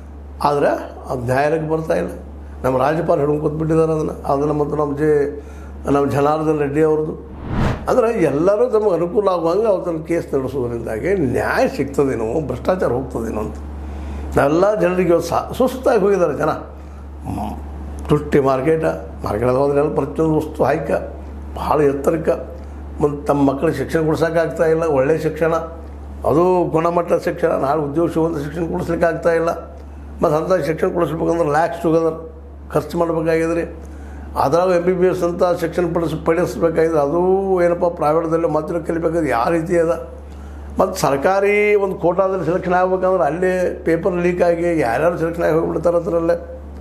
ಆದರೆ ಅದು ನ್ಯಾಯಾಲಯಕ್ಕೆ ಬರ್ತಾ ಇಲ್ಲ ನಮ್ಮ ರಾಜ್ಯಪಾಲ ಹಿಡ್ಕೊಂಡು ಕೂತ್ಬಿಟ್ಟಿದ್ದಾರೆ ಅದನ್ನು ಅದನ್ನು ಮತ್ತು ನಮ್ಮ ಜೆ ನಮ್ಮ ಜನಾರ್ದನ್ ರೆಡ್ಡಿ ಅವ್ರದ್ದು ಅಂದರೆ ಎಲ್ಲರೂ ತಮಗೆ ಅನುಕೂಲ ಆಗುವಂಗೆ ಅವತ್ತನ್ನು ಕೇಸ್ ನಡೆಸೋದ್ರಿಂದಾಗಿ ನ್ಯಾಯ ಸಿಗ್ತದೇನೋ ಭ್ರಷ್ಟಾಚಾರ ಹೋಗ್ತದೇನೋ ಅಂತ ನಾವೆಲ್ಲ ಜನರಿಗೆ ಇವತ್ತು ಸಾ ಸುಸ್ತಾಗಿ ಹೋಗಿದ್ದಾರೆ ಜನ ಮ್, ತುಟ್ಟಿ ಮಾರ್ಕೆಟ ಮಾರ್ಕೆಟ್ ಹೋದ್ರೆಲ್ಲ ಪ್ರತಿಯೊಂದು ವಸ್ತು ಹಾಯ್ಕ ಭಾಳ ಎತ್ತರಕ್ಕೆ ಮತ್ತು ತಮ್ಮ ಮಕ್ಕಳಿಗೆ ಶಿಕ್ಷಣ ಕೊಡ್ಸೋಕ್ಕಾಗ್ತಾ ಇಲ್ಲ ಒಳ್ಳೆಯ ಶಿಕ್ಷಣ ಅದು ಗುಣಮಟ್ಟ ಶಿಕ್ಷಣ ನಾಳೆ ಉದ್ಯೋಗ ಸಿಗುವಂಥ ಶಿಕ್ಷಣ ಕೊಡಿಸ್ಲಿಕ್ಕೆ ಆಗ್ತಾ ಇಲ್ಲ ಮತ್ತು ಅಂಥ ಶಿಕ್ಷಣ ಕೊಡಿಸ್ಬೇಕಂದ್ರೆ ಲ್ಯಾಕ್ಸ್ ಟುಗೆದರ್ ಖರ್ಚು ಮಾಡಬೇಕಾಗಿದ್ರಿ ಅದ್ರಾಗ ಎಮ್ ಬಿ ಬಿ ಎಸ್ ಅಂತ ಶಿಕ್ಷಣ ಪಡಿಸ್ ಪಡಿಸ್ಬೇಕಾಗಿದ್ರೆ ಅದು ಏನಪ್ಪ ಪ್ರೈವೇಟ್ದಲ್ಲಿ ಮತ್ತೆ ಕಲಿಬೇಕಾದ್ರೆ ಯಾವ ರೀತಿ ಅದ ಮತ್ತು ಸರ್ಕಾರಿ ಒಂದು ಕೋಟಾದಲ್ಲಿ ಸೆಲೆಕ್ಷನ್ ಆಗ್ಬೇಕಂದ್ರೆ ಅಲ್ಲೇ ಪೇಪರ್ ಲೀಕ್ ಆಗಿ ಯಾರ್ಯಾರು ಸೆಲೆಕ್ಷನ್ ಆಗಿ ಹೋಗ್ಬಿಡ್ತಾರೆ ಅದರಲ್ಲೇ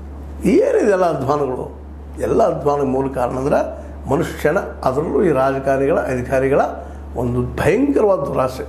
ಏನಿದೆಲ್ಲ ಅಧ್ವಾನಗಳು ಎಲ್ಲ ಅಧ್ವಾನ ಮೂಲ ಕಾರಣ ಅಂದ್ರೆ ಮನುಷ್ಯನ ಅದರಲ್ಲೂ ಈ ರಾಜಕಾರಣಿಗಳ ಅಧಿಕಾರಿಗಳ ಒಂದು ಭಯಂಕರವಾದ ದುರಾಸೆ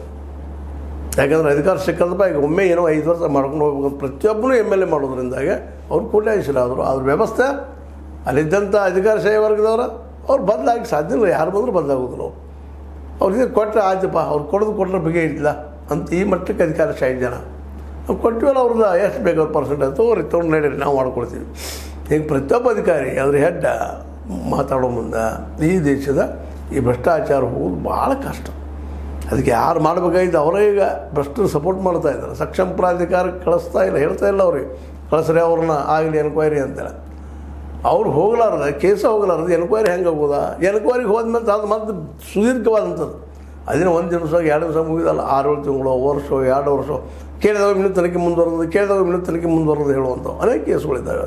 ಯಾಕಂದ್ರೆ ಅಧಿಕಾರ ಸಿಕ್ಕದಪ್ಪ ಈಗ ಒಮ್ಮೆ ಏನೋ ಐದು ವರ್ಷ ಮಾಡ್ಕೊಂಡು ಹೋಗ್ಬೇಕು ಪ್ರತಿಯೊಬ್ಬನು ಎಮ್ ಎಲ್ ಎ ಮಾಡೋದ್ರಿಂದಾಗೆ ಅವ್ರು ಕೋಟ್ಯಾಧೀಶರಾದರು ಅದ್ರ ವ್ಯವಸ್ಥೆ ಅಲ್ಲಿದ್ದಂಥ ಅಧಿಕಾರಶಾಹಿ ವರ್ಗದವರು ಅವ್ರು ಬದಲಾಗಿ ಸಾಧ್ಯ ಇಲ್ಲ ಯಾರು ಬಂದರೂ ಬದಲಾಗೋದಿಲ್ಲ ಅವ್ರು ಅವ್ರಿಗೆ ಕೊಟ್ಟರೆ ಆಯ್ತಪ್ಪ ಅವ್ರು ಕೊಡೋದು ಕೊಟ್ಟರೆ ಬಗ್ಗೆ ಇಲ್ಲ ಅಂತ ಈ ಮಟ್ಟಕ್ಕೆ ಅಧಿಕಾರಶಾಹಿ ಜನ ನಾವು ಕೊಟ್ಟಿವಲ್ಲ ಅವ್ರದ್ದು ಎಷ್ಟು ಬೇಕಾದ್ರೆ ಪರ್ಸೆಂಟೇಜ್ ತಗೋರಿ ತೊಗೊಂಡು ನಡೀರಿ ನಾವು ಮಾಡ್ಕೊಳ್ತೀವಿ ಈಗ ಪ್ರತಿಯೊಬ್ಬ ಅಧಿಕಾರಿ ಅದ್ರ ಹೆಡ್ಡ ಮಾತಾಡೋ ಮುಂದೆ ಈ ದೇಶದ ಈ ಭ್ರಷ್ಟಾಚಾರ ಹೋಗೋದು ಭಾಳ ಕಷ್ಟ ಅದಕ್ಕೆ ಯಾರು ಮಾಡಬೇಕಾಗಿದ್ದು ಅವರೇ ಈಗ ಭ್ರಷ್ಟರು ಸಪೋರ್ಟ್ ಮಾಡ್ತಾ ಇದ್ದಾರೆ ಸಕ್ಷಮ ಪ್ರಾಧಿಕಾರ ಕಳಿಸ್ತಾ ಇಲ್ಲ ಹೇಳ್ತಾ ಇಲ್ಲ ಅವ್ರಿಗೆ ಕಳಿಸ್ರೆ ಅವ್ರನ್ನ ಆಗಲಿ ಎನ್ಕ್ವೈರಿ ಅಂತೇಳಿ ಅವ್ರು ಹೋಗ್ಲಾರ್ದ ಕೇಸ ಹೋಗ್ಲಾರ್ದು ಎನ್ಕ್ವೈರಿ ಹೆಂಗೆ ಆಗೋದಾ ಎನ್ಕ್ವೈರಿಗೆ ಹೋದ್ಮೇಲೆ ಅದು ಮತ್ತೆ ಸುದೀರ್ಘವಾದಂಥದ್ದು ಅದನ್ನ ಒಂದು ದಿವಸ ಎರಡು ದಿವಸ ಮುಗಿದಲ್ಲ ಆರು ಏಳು ತಿಂಗಳು ವರ್ಷ ಎರಡು ವರ್ಷ ಕೇಳಿದಾಗ ಇನ್ನೂ ತನಿಖೆ ಮುಂದುವರೆದು ಕೇಳಿದಾಗ ಇನ್ನೂ ತನಿಖೆ ಮುಂದುವರೆದು ಹೇಳುವಂಥವು ಅನೇಕ ಕೇಸುಗಳಿದ್ದಾವೆ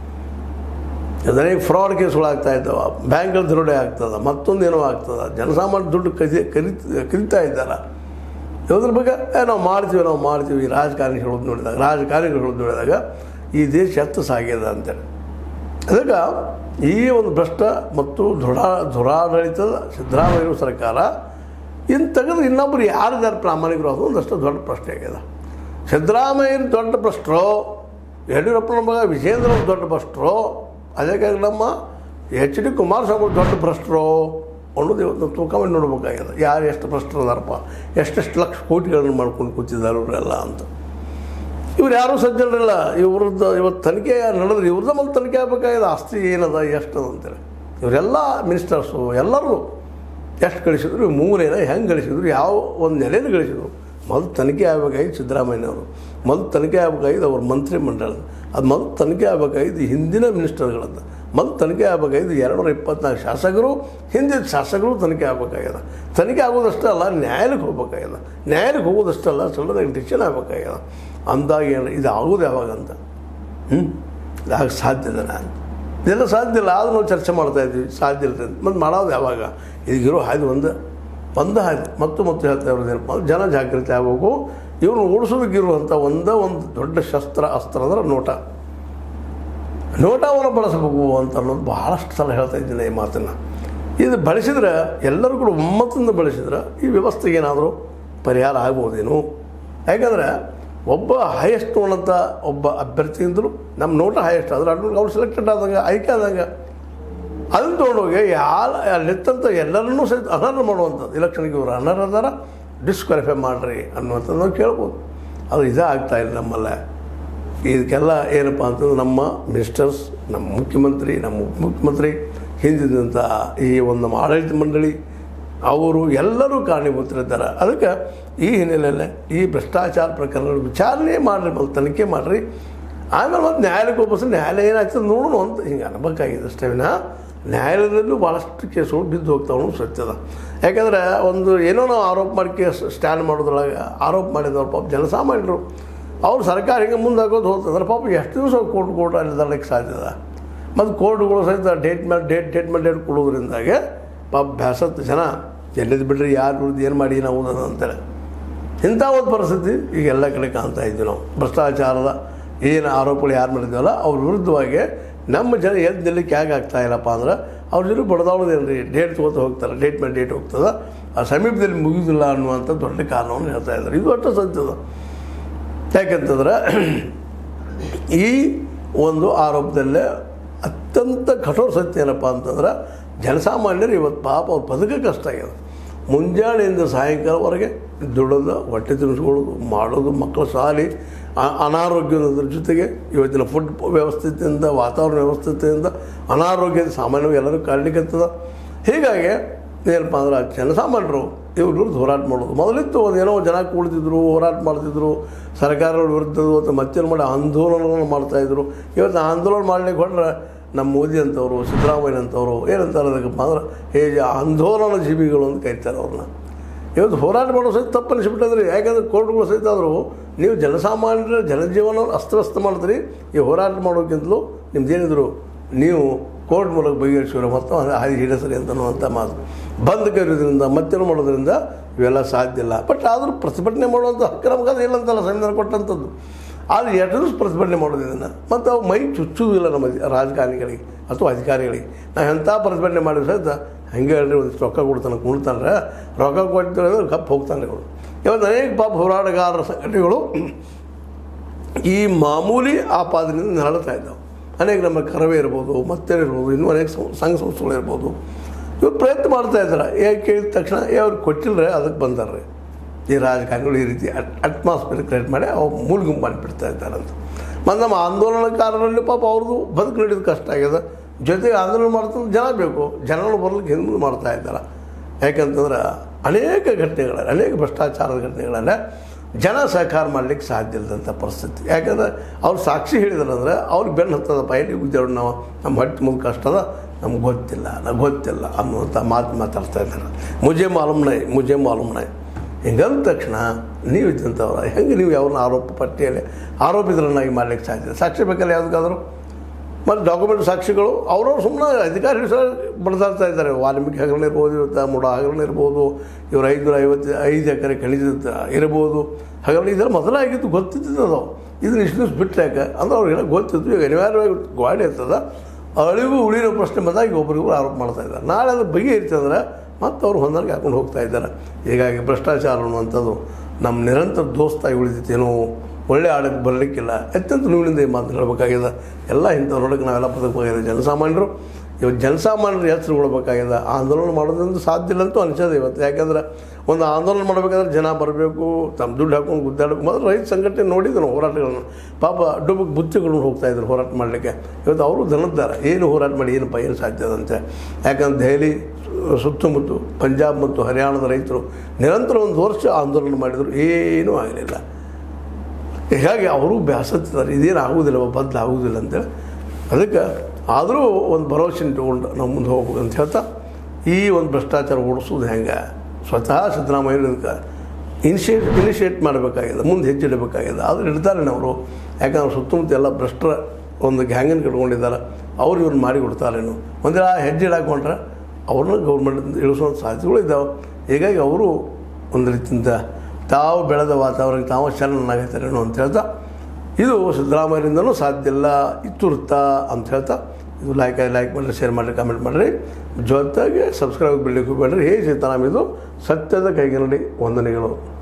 ಅನೇಕ ಫ್ರಾಡ್ ಕೇಸುಗಳಾಗ್ತಾ ಇದ್ದಾವೆ ಬ್ಯಾಂಕ್ಗಳು ದರೋಡೆ ಆಗ್ತದೆ ಮತ್ತೊಂದು ಏನೋ ಆಗ್ತದೆ ಜನಸಾಮಾನ್ಯ ದುಡ್ಡು ಕದಿ ಕರಿ ಕರಿತಾ ಇದ್ದಾರೆ ಇದ್ರ ಬಗ್ಗೆ ಏ ನಾವು ಮಾಡ್ತೀವಿ ನಾವು ಮಾಡ್ತೀವಿ ರಾಜಕಾರಣಿ ಹೇಳೋದು ನೋಡಿದಾಗ ರಾಜಕಾರಣಿಗಳು ಹೇಳೋದು ನೋಡಿದಾಗ ಈ ದೇಶ ಎತ್ತು ಸಾಗ್ಯದ ಅಂತೇಳಿ ಅದಕ್ಕೆ ಈ ಒಂದು ಭ್ರಷ್ಟ ಮತ್ತು ದೃಢ ದುರಾಡಳಿತದ ಸಿದ್ದರಾಮಯ್ಯ ಸರ್ಕಾರ ಇನ್ನು ತೆಗೆದು ಇನ್ನೊಬ್ಬರು ಯಾರಿದ್ದಾರೆ ಪ್ರಾಮಾಣಿಕರು ಅದು ಒಂದಷ್ಟು ದೊಡ್ಡ ಪ್ರಶ್ನೆ ಆಗ್ಯದ ಸಿದ್ದರಾಮಯ್ಯನ ದೊಡ್ಡ ಭ್ರಷ್ಟರು ಯಡಿಯೂರಪ್ಪನ ಮಗ ವಿಜೇಂದ್ರ ಅವ್ರು ದೊಡ್ಡ ಭ್ರಷ್ಟರು ಅದಕ್ಕೆ ನಮ್ಮ ಎಚ್ ಡಿ ಕುಮಾರಸ್ವಾಮಿ ಅವ್ರು ದೊಡ್ಡ ಭ್ರಷ್ಟರು ಅನ್ನೋದು ಇವತ್ತು ನಾವು ತೂಕ ಮಾಡಿ ನೋಡ್ಬೇಕಾಗ್ಯದ ಯಾರು ಎಷ್ಟು ಭ್ರಷ್ಟರು ಅದಾರಪ್ಪ ಎಷ್ಟೆಷ್ಟು ಲಕ್ಷ ಕೋಟಿಗಳನ್ನು ಮಾಡ್ಕೊಂಡು ಕೂತಿದ್ದಾರೆ ಅವರೆಲ್ಲ ಅಂತ ಇವ್ರು ಯಾರೂ ಸಜ್ಜನರಿಲ್ಲ ಇವ್ರದ್ದು ಇವತ್ತು ತನಿಖೆ ನಡೆದ್ರೆ ಇವ್ರದ್ದು ಮತ್ತೆ ತನಿಖೆ ಆಗಬೇಕಾಗಿದೆ ಆಸ್ತಿ ಏನದ ಎಷ್ಟದ ಅಂತೇಳಿ ಇವರೆಲ್ಲ ಮಿನಿಸ್ಟರ್ಸು ಎಲ್ಲರೂ ಎಷ್ಟು ಗಳಿಸಿದ್ರು ಮೂರೇನ ಹೆಂಗೆ ಗಳಿಸಿದ್ರು ಯಾವ ಒಂದು ನೆಲೆನ ಗಳಿಸಿದ್ರು ಮೊದಲು ತನಿಖೆ ಆಗಬೇಕಾಗಿದ್ದು ಸಿದ್ದರಾಮಯ್ಯನವರು ಮೊದಲು ತನಿಖೆ ಆಗಬೇಕಾಗಿದ್ದು ಅವ್ರ ಮಂತ್ರಿ ಮಂಡಳದ ಅದು ಮೊದಲು ತನಿಖೆ ಆಗಬೇಕಾಗಿದ್ದು ಹಿಂದಿನ ಮಿನಿಸ್ಟರ್ಗಳದ್ದು ಮೊದಲು ತನಿಖೆ ಆಗಬೇಕಾಗಿದ್ದು ಎರಡುನೂರ ಇಪ್ಪತ್ನಾಲ್ಕು ಶಾಸಕರು ಹಿಂದಿನ ಶಾಸಕರು ತನಿಖೆ ಆಗಬೇಕಾಗ್ಯದ ತನಿಖೆ ಆಗೋದಷ್ಟೇ ಅಲ್ಲ ನ್ಯಾಯಾಲಯಕ್ಕೆ ಹೋಗ್ಬೇಕಾಗ್ಯದ ನ್ಯಾಯಾಲಯಕ್ಕೆ ಹೋಗೋದಷ್ಟಲ್ಲ ಸಡನ್ನಾಗಿ ಡಿಸಿಷನ್ ಆಗಬೇಕಾಗ್ಯದ ಅಂದಾಗ ಏನು ಇದು ಆಗೋದು ಯಾವಾಗ ಅಂತ ಹ್ಞೂ ಇದಾಗ ಸಾಧ್ಯದನ ಅಂತ ಇದೆಲ್ಲ ಸಾಧ್ಯ ಇಲ್ಲ ಆದರೂ ನಾವು ಚರ್ಚೆ ಮಾಡ್ತಾ ಇದ್ವಿ ಸಾಧ್ಯ ಇಲ್ಲ ಮತ್ತು ಮಾಡೋದು ಯಾವಾಗ ಈಗಿರೋ ಹಾಯ್ದು ಒಂದು ಒಂದು ಹಾಯ್ದು ಮತ್ತು ಮತ್ತು ಹೇಳ್ತಾ ಇರೋದು ಏನಪ್ಪ ಅಂದ್ರೆ ಜನ ಜಾಗೃತಿ ಆಗಬೇಕು ಇವ್ರನ್ನ ಓಡಿಸೋದಕ್ಕಿರುವಂಥ ಒಂದೇ ಒಂದು ದೊಡ್ಡ ಶಸ್ತ್ರ ಅಸ್ತ್ರ ಅಂದ್ರೆ ನೋಟ ನೋಟವನ್ನು ಬಳಸಬೇಕು ಅಂತ ಅನ್ನೋದು ಭಾಳಷ್ಟು ಸಲ ಹೇಳ್ತಾ ಇದ್ದೀನಿ ಈ ಮಾತನ್ನು ಇದು ಬಳಸಿದ್ರೆ ಎಲ್ಲರೂ ಕೂಡ ಒಮ್ಮತದಿಂದ ಬಳಸಿದ್ರೆ ಈ ವ್ಯವಸ್ಥೆಗೆ ಏನಾದರೂ ಪರಿಹಾರ ಆಗ್ಬೋದೇನು ಯಾಕಂದರೆ ಒಬ್ಬ ಹೈಯೆಸ್ಟ್ ನೋಡಂಥ ಒಬ್ಬ ಅಭ್ಯರ್ಥಿಯಿಂದಲೂ ನಮ್ಮ ನೋಟ ಹೈಯೆಸ್ಟ್ ಆದ್ರೆ ಅದ್ರ ಅವ್ರು ಸೆಲೆಕ್ಟೆಡ್ ಆದಂಗೆ ಆಯ್ಕೆ ಆದಂಗೆ ಅದನ್ನು ತೊಗೊಂಡೋಗಿ ಯಾರು ಅಲ್ಲಿತ್ತಂತ ಎಲ್ಲರನ್ನೂ ಸಹಿತ ಅನರ್ಹ ಮಾಡುವಂಥದ್ದು ಇಲೆಕ್ಷನ್ಗೆ ಇವರು ಅನರ್ಹ ಅದಾರ ಡಿಸ್ಕ್ವಾಲಿಫೈ ಮಾಡಿರಿ ಅನ್ನುವಂಥದ್ದು ನಾವು ಕೇಳ್ಬೋದು ಅದು ಇದೇ ಆಗ್ತಾ ಇಲ್ಲ ನಮ್ಮಲ್ಲೇ ಇದಕ್ಕೆಲ್ಲ ಏನಪ್ಪ ಅಂತಂದ್ರೆ ನಮ್ಮ ಮಿನಿಸ್ಟರ್ಸ್ ನಮ್ಮ ಮುಖ್ಯಮಂತ್ರಿ ನಮ್ಮ ಉಪಮುಖ್ಯಮಂತ್ರಿ ಹಿಂದಿದ್ದಂಥ ಈ ಒಂದು ನಮ್ಮ ಆಡಳಿತ ಮಂಡಳಿ ಅವರು ಎಲ್ಲರೂ ಕಾರಣೀಭೂತರಿದ್ದಾರೆ ಅದಕ್ಕೆ ಈ ಹಿನ್ನೆಲೆಯಲ್ಲಿ ಈ ಭ್ರಷ್ಟಾಚಾರ ಪ್ರಕರಣ ವಿಚಾರಣೆ ಮಾಡಿರಿ ಮತ್ತು ತನಿಖೆ ಮಾಡಿರಿ ಆಮೇಲೆ ಮತ್ತೆ ನ್ಯಾಯಾಲಯಕ್ಕೆ ವಾಪಸ್ ನ್ಯಾಯಾಲಯ ಏನಾಗ್ತದೆ ನೋಡೋಣ ಅಂತ ಹಿಂಗೆ ಅನ್ಬೇಕಾಗಿದೆ ಅಷ್ಟೇ ವಿನ ನ್ಯಾಯಾಲಯದಲ್ಲೂ ಭಾಳಷ್ಟು ಕೇಸುಗಳು ಬಿದ್ದು ಹೋಗ್ತಾವೆ ಅನ್ನೋದು ಸತ್ಯದ ಯಾಕಂದ್ರೆ ಒಂದು ಏನೋ ನಾವು ಆರೋಪ ಮಾಡಿ ಕೇಸ್ ಸ್ಟ್ಯಾಂಡ್ ಮಾಡೋದ್ರೊಳಗೆ ಆರೋಪ ಮಾಡಿದವ್ರು ಪಾಪ ಜನಸಾಮಾನ್ಯರು ಅವ್ರು ಸರ್ಕಾರ ಹಿಂಗೆ ಮುಂದೆ ಹಾಕೋದು ಹೋಗ್ತದ್ರೆ ಪಾಪ ಎಷ್ಟು ದಿವಸ ಕೋರ್ಟ್ ಕೋರ್ಟ್ ಅಲ್ಲಿ ತರಲಿಕ್ಕೆ ಸಾಧ್ಯದ ಮತ್ತು ಕೋರ್ಟ್ಗಳು ಸಹಿತ ಡೇಟ್ ಮೇಲೆ ಡೇಟ್ ಡೇಟ್ ಮೇಲೆ ಡೇಟ್ ಕೊಡೋದ್ರಿಂದಾಗೆ ಪಾಪ ಬ್ಯಾಸತ್ತು ಜನ ಎಲ್ಲಿದ್ದು ಬಿಡ್ರಿ ಯಾರು ವಿರುದ್ಧ ಏನು ಮಾಡಿ ನಾವು ಅಂತೇಳಿ ಇಂಥ ಒಂದು ಪರಿಸ್ಥಿತಿ ಈಗ ಎಲ್ಲ ಕಡೆ ಕಾಣ್ತಾ ಇದ್ವಿ ನಾವು ಭ್ರಷ್ಟಾಚಾರದ ಏನು ಆರೋಪಗಳು ಯಾರು ಮಾಡಿದ್ವಲ್ಲ ಅವ್ರ ವಿರುದ್ಧವಾಗಿ ನಮ್ಮ ಜನ ಎದ್ದು ನಿಲ್ಲಕ್ಕೆ ಹೇಗೆ ಆಗ್ತಾ ಇಲ್ಲಪ್ಪ ಅಂದ್ರೆ ಅವ್ರ ಜೊತೆ ಬಡದಾಡೋದೇನು ರೀ ಡೇಟ್ ತೊಗೊತ ಹೋಗ್ತಾರೆ ಡೇಟ್ ಮೇಲೆ ಡೇಟ್ ಹೋಗ್ತದೆ ಆ ಸಮೀಪದಲ್ಲಿ ಮುಗಿದಿಲ್ಲ ಅನ್ನುವಂಥ ದೊಡ್ಡ ಕಾರಣವನ್ನು ಹೇಳ್ತಾ ಇದ್ದಾರೆ ಇದು ಅಷ್ಟು ಸತ್ಯದ ಯಾಕಂತಂದ್ರೆ ಈ ಒಂದು ಆರೋಪದಲ್ಲೇ ಅತ್ಯಂತ ಕಠೋರ ಸತ್ಯ ಏನಪ್ಪ ಅಂತಂದ್ರೆ ಜನಸಾಮಾನ್ಯರು ಇವತ್ತು ಪಾಪ ಅವ್ರ ಬದುಕ ಕಷ್ಟ ಆಗ್ಯದ ಮುಂಜಾನೆಯಿಂದ ಸಾಯಂಕಾಲವರೆಗೆ ದುಡೋದು ಹೊಟ್ಟೆ ತಿನ್ನಿಸ್ಕೊಳ್ಳೋದು ಮಾಡೋದು ಮಕ್ಕಳ ಶಾಲೆ ಆ- ಅನಾರೋಗ್ಯದ ಜೊತೆಗೆ ಇವತ್ತಿನ ಫುಡ್ ವ್ಯವಸ್ಥೆಯಿಂದ ವಾತಾವರಣ ವ್ಯವಸ್ಥೆಯಿಂದ ಅನಾರೋಗ್ಯದ ಸಾಮಾನ್ಯವಾಗಿ ಎಲ್ಲರೂ ಕಾಡ್ಲಿಕ್ಕತ್ತದ ಹೀಗಾಗಿ ಏನಪ್ಪ ಅಂದ್ರೆ ಆ ಜನಸಾಮಾನ್ಯರು ಇವ್ರ ವಿರುದ್ಧ ಹೋರಾಟ ಮಾಡೋದು ಮೊದಲಿತ್ತು ಒಂದು ಏನೋ ಜನ ಕೂಡ್ತಿದ್ರು ಹೋರಾಟ ಮಾಡ್ತಿದ್ರು ಸರ್ಕಾರಗಳ ವಿರುದ್ಧ ಮತ್ತು ಮತ್ತೇನು ಮಾಡಿ ಆಂದೋಲನಗಳನ್ನು ಮಾಡ್ತಾಯಿದ್ರು ಇವತ್ತು ಆಂದೋಲನ ಮಾಡ್ಲಿಕ್ಕೆ ಹೊರಟ್ರೆ ನಮ್ಮ ಮೋದಿ ಅಂತವರು ಸಿದ್ದರಾಮಯ್ಯ ಅಂತವರು ಏನಂತಾರೆ ಅದಕ್ಕಪ್ಪ ಅಂದ್ರೆ ಏ ಆಂದೋಲನ ಜೀವಿಗಳು ಅಂತ ಕರೀತಾರೆ ಅವ್ರನ್ನ ಇವತ್ತು ಹೋರಾಟ ಮಾಡೋ ಸಹಿತ ತಪ್ಪು ಅನಿಸ್ಬಿಟ್ಟದ್ರಿ ಯಾಕಂದ್ರೆ ಕೋರ್ಟ್ಗಳು ಸಹಿತ ಆದರೂ ನೀವು ಜನಸಾಮಾನ್ಯರ ಜನಜೀವನವನ್ನು ಅಸ್ತವ್ಯಸ್ತ ಮಾಡಿದ್ರಿ ಈ ಹೋರಾಟ ಮಾಡೋಕ್ಕಿಂತಲೂ ನಿಮ್ದೇನಿದ್ರು ನೀವು ಕೋರ್ಟ್ ಮೂಲಕ ಬಗೆಹರಿಸಿರೋ ಮತ್ತು ಹಾದಿ ಹಿಡಿಸರಿ ಅಂತ ಅನ್ನುವಂಥ ಮಾತು ಬಂದ್ ಕರೆಯೋದ್ರಿಂದ ಮತ್ತೇನು ಮಾಡೋದ್ರಿಂದ ಇವೆಲ್ಲ ಸಾಧ್ಯ ಇಲ್ಲ ಬಟ್ ಆದರೂ ಪ್ರತಿಭಟನೆ ಮಾಡುವಂಥ ಹಕ್ಕು ನಮಗದು ಇಲ್ಲ ಅಂತಲ್ಲ ಸಂವಿಧಾನ ಕೊಟ್ಟಂಥದ್ದು ಆದರೆ ಎರಡು ದಿವಸ ಪ್ರತಿಭಟನೆ ಮಾಡೋದು ಇದನ್ನು ಮತ್ತು ಅವು ಮೈ ಚುಚ್ಚುವುದಿಲ್ಲ ನಮ್ಮ ರಾಜಕಾರಣಿಗಳಿಗೆ ಅಥವಾ ಅಧಿಕಾರಿಗಳಿಗೆ ನಾವು ಎಂಥ ಪ್ರತಿಭಟನೆ ಮಾಡಿದ್ರು ಸಹಿತ ಹಂಗೆ ಹೇಳ್ರಿ ಒಂದಿಷ್ಟು ರೊಕ್ಕ ಕೊಡ್ತಾನೆ ಕುಣ್ತಾನೆ ರೊಕ್ಕ ಕೊಡ್ತಾರೆ ಕಪ್ ಹೋಗ್ತಾನೆ ಇವರು ಇವತ್ತು ಅನೇಕ ಪಾಪ ಹೋರಾಟಗಾರರ ಸಂಘಟನೆಗಳು ಈ ಮಾಮೂಲಿ ಆಪಾದನೆಯಿಂದ ನರಳ್ತಾ ಇದ್ದಾವೆ ಅನೇಕ ನಮ್ಮ ಕರವೇ ಇರ್ಬೋದು ಮತ್ತೆ ಇರ್ಬೋದು ಇನ್ನೂ ಅನೇಕ ಸಂ- ಸಂಘ ಸಂಸ್ಥೆಗಳು ಇರ್ಬೋದು ಇವ್ರು ಪ್ರಯತ್ನ ಮಾಡ್ತಾ ಇದ್ದಾರೆ ಹೇಗೆ ಕೇಳಿದ ತಕ್ಷಣ ಏ ಅವ್ರು ಕೊಟ್ಟಿಲ್ಲರೆ ಅದಕ್ಕೆ ಬಂದಾರ್ರಿ ಈ ರಾಜಕಾರಣಿಗಳು ಈ ರೀತಿ ಅಟ್ಮಾಸ್ಫಿಯರ್ ಕ್ರಿಯೇಟ್ ಮಾಡಿ ಅವು ಮೂಲ್ಗುಂಪು ಮಾಡಿಬಿಡ್ತಾ ಇದ್ದಾರೆ ಅಂತ ಮತ್ತು ನಮ್ಮ ಆಂದೋಲನಕಾರರಲ್ಲಿ ಪಾಪ ಅವ್ರದ್ದು ಬದುಕು ನಡೆಯೋದು ಕಷ್ಟ ಆಗ್ಯದ ಜೊತೆಗೆ ಆಂದೋಲನ ಮಾಡ್ತಂದ್ರೆ ಜನ ಬೇಕು ಜನಗಳು ಬರ್ಲಿಕ್ಕೆ ಹಿಂದೆ ಮುಂದೆ ಮಾಡ್ತಾ ಇದ್ದಾರೆ ಯಾಕಂತಂದ್ರೆ ಅನೇಕ ಘಟನೆಗಳಲ್ಲಿ ಅನೇಕ ಭ್ರಷ್ಟಾಚಾರದ ಘಟನೆಗಳಲ್ಲಿ ಜನ ಸಹಕಾರ ಮಾಡಲಿಕ್ಕೆ ಸಾಧ್ಯ ಇಲ್ಲದಂಥ ಪರಿಸ್ಥಿತಿ ಯಾಕಂದ್ರೆ ಅವ್ರು ಸಾಕ್ಷಿ ಹೇಳಿದ್ರಂದ್ರೆ ಅವ್ರಿಗೆ ಬೆನ್ನು ಹತ್ತದ ಪೈಲಿ ಉದ್ಯೋಗ ನಾವು ನಮ್ಮ ಹೊಟ್ಟೆ ಮುಂದೆ ಕಷ್ಟದ ನಮ್ಗೆ ಗೊತ್ತಿಲ್ಲ ನಮ್ಗೆ ಗೊತ್ತಿಲ್ಲ ಅನ್ನುವಂಥ ಮಾತು ಮಾತಾಡ್ತಾ ಇದ್ದಾರೆ ಮುಜೆ ಮಾಲೂಮ್ ನೈ ಮುಜೆ ಮಾಲೂಮ್ ನೈ ಹಿಂಗಂದ ತಕ್ಷಣ ನೀವು ಇದ್ದಂಥವ್ರ ಹೆಂಗೆ ನೀವು ಯಾವ್ದನ್ನ ಆರೋಪ ಪಟ್ಟಿಯಲ್ಲಿ ಆರೋಪಿತರನ್ನಾಗಿ ಮಾಡ್ಲಿಕ್ಕೆ ಸಾಧ್ಯ ಸಾಕ್ಷಿ ಬೇಕಲ್ಲ ಯಾವುದಕ್ಕಾದರೂ ಮತ್ತು ಡಾಕ್ಯುಮೆಂಟ್ ಸಾಕ್ಷಿಗಳು ಅವರವ್ರು ಸುಮ್ಮನೆ ಅಧಿಕಾರಿ ಸಹ ಬಡ್ದಾಡ್ತಾ ಇದ್ದಾರೆ ವಾಲ್ಮೀಕಿ ಹಗರಣ ಇರ್ಬೋದು ಇವತ್ತು ಮುಡ ಹಗರಣ ಇರ್ಬೋದು ಇವರು ಐದುನೂರ ಐವತ್ತು ಐದು ಎಕರೆ ಕಳಿದ ಇರ್ಬೋದು ಹಗರಣ ಇದೆಲ್ಲ ಮೊದಲಾಗಿದ್ದು ಗೊತ್ತಿದ್ದು ಅದು ಇದನ್ನ ಇಷ್ಟು ದಿವಸ ಬಿಟ್ಟರೆ ಯಾಕೆ ಅಂದ್ರೆ ಅವ್ರಿಗೆಲ್ಲ ಗೊತ್ತಿತ್ತು ಈಗ ಅನಿವಾರ್ಯವಾಗಿ ಗಾಡಿ ಇರ್ತದ ಅಳಿವು ಉಳಿರೋ ಪ್ರಶ್ನೆ ಬಂದಾಗ ಒಬ್ರಿಗೊಬ್ರು ಆರೋಪ ಮಾಡ್ತಾ ಇದ್ದಾರೆ ನಾಳೆ ಅದು ಬಗೆಹರಿತಂದ್ರೆ ಮತ್ತೆ ಅವ್ರು ಹೊಂದಾಣಿಕೆ ಹಾಕೊಂಡು ಹೋಗ್ತಾ ಇದ್ದಾರೆ ಹೀಗಾಗಿ ಭ್ರಷ್ಟಾಚಾರ ಅನ್ನುವಂಥದ್ದು ನಮ್ಮ ನಿರಂತರ ದೋಸ್ತಾಗಿ ಉಳಿದಿತ್ತೇನೋ ಒಳ್ಳೆ ಆಡಕ್ಕೆ ಬರಲಿಕ್ಕಿಲ್ಲ ಅತ್ಯಂತ ನೋವಿನಿಂದ ಈ ಮಾತು ಹೇಳಬೇಕಾಗಿದೆ ಎಲ್ಲ ಇಂಥವ್ರು ನೋಡೋಕೆ ನಾವೆಲ್ಲ ಬದುಕಬೇಕಾಗಿದೆ ಜನಸಾಮಾನ್ಯರು ಇವತ್ತು ಜನಸಾಮಾನ್ಯರು ಎಚ್ಚರಗೊಳ್ಬೇಕಾಗಿದೆ ಆಂದೋಲನ ಮಾಡೋದ್ರಿಂದ ಸಾಧ್ಯ ಇಲ್ಲ ಅಂತೂ ಅನಿಸೋದು ಇವತ್ತು ಯಾಕಂದ್ರೆ ಒಂದು ಆಂದೋಲನ ಮಾಡಬೇಕಾದ್ರೆ ಜನ ಬರಬೇಕು ತಮ್ಮ ದುಡ್ಡು ಹಾಕೊಂಡು ಗುದ್ದಾಡಬೇಕು ಮೊದಲು ರೈತ ಸಂಘಟನೆ ನೋಡಿದ್ರು ಹೋರಾಟಗಳನ್ನು ಪಾಪ ಡುಬ್ಬಕ್ಕೆ ಬುತ್ತಿಗಳನ್ನು ಹೋಗ್ತಾ ಇದ್ರು ಹೋರಾಟ ಮಾಡಲಿಕ್ಕೆ ಇವತ್ತು ಅವರು ದನದ್ದಾರೆ ಏನು ಹೋರಾಟ ಮಾಡಿ ಏನಪ್ಪ ಏನು ಸಾಧ್ಯ ಅದಂತೆ ಯಾಕಂದ್ರೆ ದೆಹಲಿ ಸುತ್ತಮುತ್ತ ಪಂಜಾಬ್ ಮತ್ತು ಹರಿಯಾಣದ ರೈತರು ನಿರಂತರ ಒಂದು ವರ್ಷ ಆಂದೋಲನ ಮಾಡಿದರು ಏನೂ ಆಗಲಿಲ್ಲ ಹೀಗಾಗಿ ಅವರು ಬ್ಯಾಸತ್ತಿದ್ದಾರೆ ಇದೇನು ಆಗುವುದಿಲ್ಲ ಬದಲಾಗುವುದಿಲ್ಲ ಅಂತೇಳಿ ಅದಕ್ಕೆ ಆದರೂ ಒಂದು ಭರವಸೆ ಇಟ್ಕೊಂಡು ನಾವು ಮುಂದೆ ಹೋಗ್ಬೇಕು ಅಂತ ಹೇಳ್ತಾ ಈ ಒಂದು ಭ್ರಷ್ಟಾಚಾರ ಓಡಿಸೋದು ಹೆಂಗೆ ಸ್ವತಃ ಸಿದ್ದರಾಮಯ್ಯ ಇದಕ್ಕೆ ಇನಿಷಿಯೇಟ್ ಇನಿಷಿಯೇಟ್ ಮಾಡಬೇಕಾಗಿದೆ ಮುಂದೆ ಹೆಜ್ಜೆ ಇಡಬೇಕಾಗಿದೆ ಆದ್ರೆ ಇಡ್ತಾರೆ ಅವರು ಯಾಕಂದ್ರೆ ಸುತ್ತಮುತ್ತ ಎಲ್ಲ ಭ್ರಷ್ಟರ ಒಂದು ಗ್ಯಾಂಗನ್ನು ಕಟ್ಕೊಂಡಿದ್ದಾರೆ ಅವ್ರು ಇವ್ರು ಮಾಡಿ ಕೊಡ್ತಾರೇನು ಒಂದಿನ ಆ ಹೆಜ್ಜೆ ಇಡಾಕೊಂಡ್ರೆ ಅವ್ರನ್ನ ಗೌರ್ಮೆಂಟ್ ಇಳಿಸುವಂಥ ಸಾಧ್ಯತೆಗಳು ಇದ್ದಾವೆ ಹೀಗಾಗಿ ಅವರು ಒಂದು ರೀತಿಯಿಂದ ತಾವು ಬೆಳೆದ ವಾತಾವರಣಕ್ಕೆ ತಾವು ಚೆನ್ನಾಗಾಗ್ತಾರೇನೋ ಅಂತ ಹೇಳ್ತಾ ಇದು ಸಿದ್ದರಾಮಯ್ಯರಿಂದನೂ ಸಾಧ್ಯ ಇಲ್ಲ ಇತ್ತುರ್ತ ಅಂತ ಹೇಳ್ತಾ ಇದು ಲೈಕ್ ಲೈಕ್ ಮಾಡಿರಿ ಶೇರ್ ಮಾಡಿರಿ ಕಮೆಂಟ್ ಮಾಡಿರಿ ಜೊತೆಗೆ ಸಬ್ಸ್ಕ್ರೈಬ್ ಬಿಡ್ಲಿಕ್ಕೆ ಹೋಗ್ಬೇಡ್ರಿ ಹೇಗೆ ಸಿಗ್ತಾರಾಮ್ ಇದು ಸತ್ಯದ ಕೈಗೆ ನೋಡಿ ವಂದನೆಗಳು